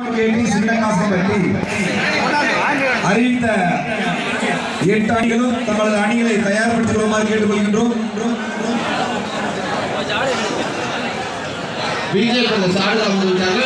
கேட்டி சின்னகாசம் கட்டி அறிவித்த எட்டு அணிகளும் தங்களது அணிகளை தயார்படுத்திக் கொள்ளுமாறு கேட்டுக்கொள்கின்றோம் விஜய் கொஞ்சம் சாடு அமைந்துவிட்டார்கள்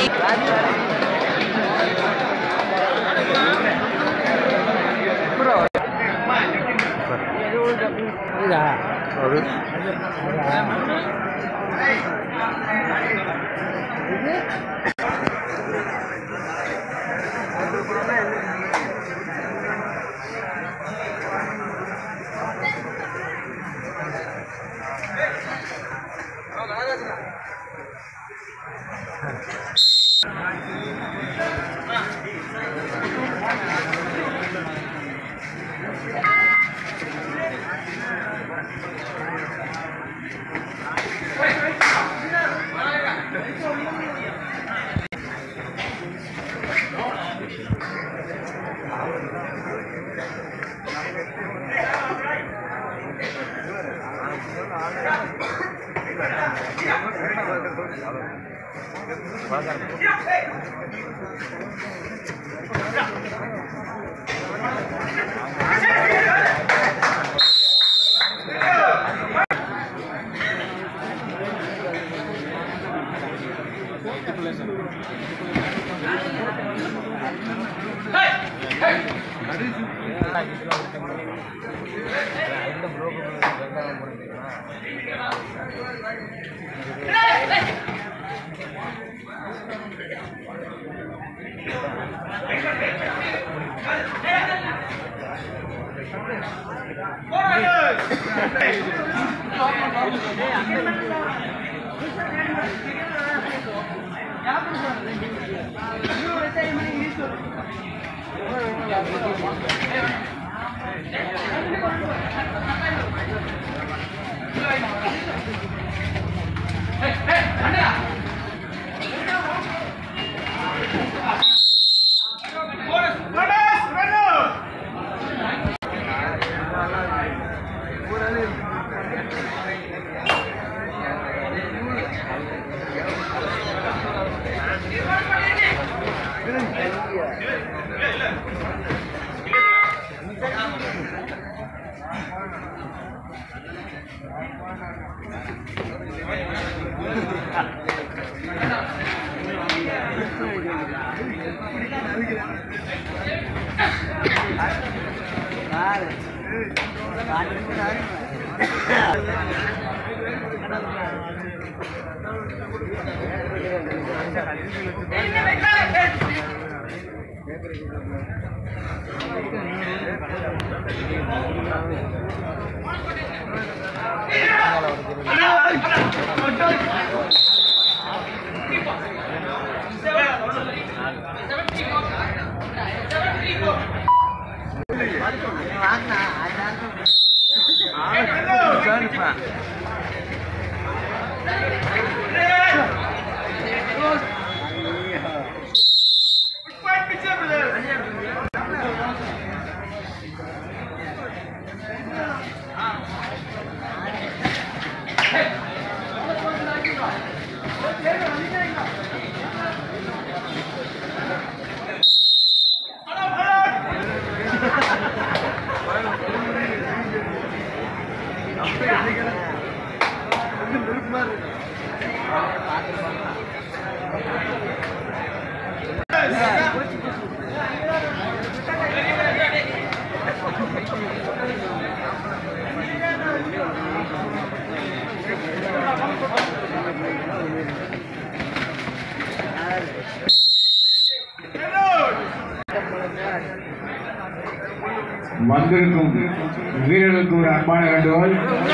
வந்திருக்கும் வீரர்களுக்கு ஒரு அன்பான வேண்டுகோள்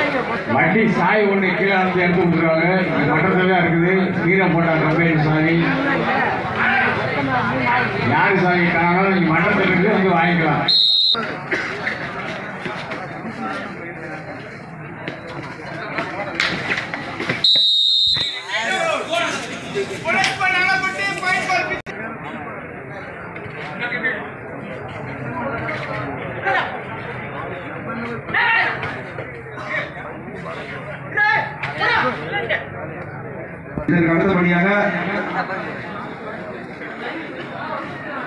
வண்டி சாய் ஒன்று கீழே வந்து எடுத்து விட்டுருவாங்க மட்டத்தில் தான் இருக்குது கீழே போட்ட கம்பெனி சாவி யார் சாவி காணாலும் நீங்கள் மட்டத்தில் இருந்து வந்து வாங்கிக்கலாம் இதற்கு அடுத்தபடியாக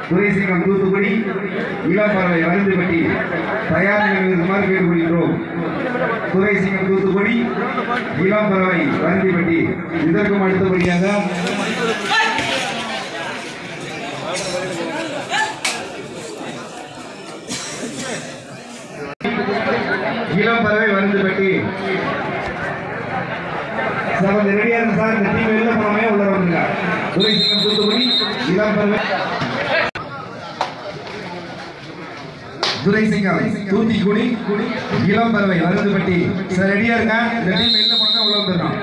துரைசிங்கம் தூத்துக்குடி இளம்பறவை வருந்துப்பட்டி தயார் நிலையில் இருக்குமாறு கேட்டுக்கொள்கிறோம் துரைசிங்கம் தூத்துக்குடி இளம்பறவை வருந்திப்பட்டி இதற்கும் அடுத்தபடியாக இளம்பறவை வருந்துப்பட்டி சார் கொஞ்சம் ரெடியா இருக்கு சார் இந்த டீம் வெளில போனமே உள்ள வந்துங்க துரைசிங்கம் தூத்துக்குடி இளம்பறவை துரைசிங்கம் தூத்திக்குடி இளம்பறவை வருந்துப்பட்டி சார் ரெடியா இருங்க இந்த டீம் வெளில போனமே உள்ள வந்துடணும்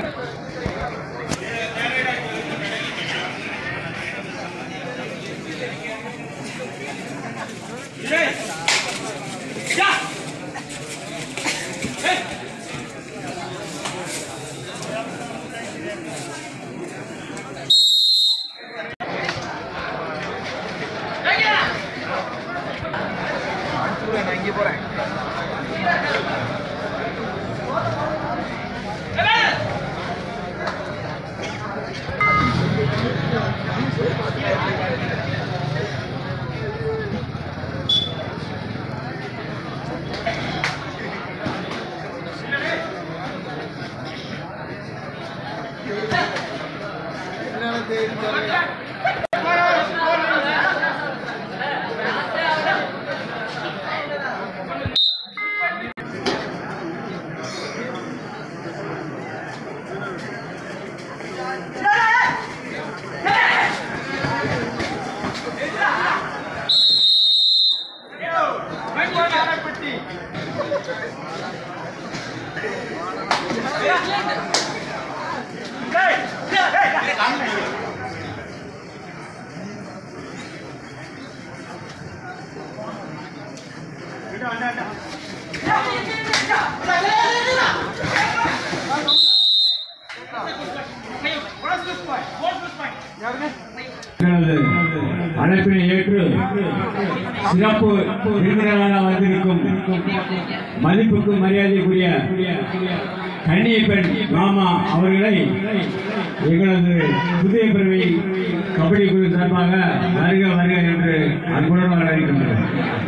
எனது அழைப்பினை ஏற்று சிறப்பு விருந்தினராக வந்திருக்கும் மதிப்புக்கு மரியாதைக்குரிய கன்னிய பெண் மாமா அவர்களை எங்களது புதிய பிறவி கபடி குழு சார்பாக வருக வருக என்று அன்புடன் வரவேற்கின்றனர்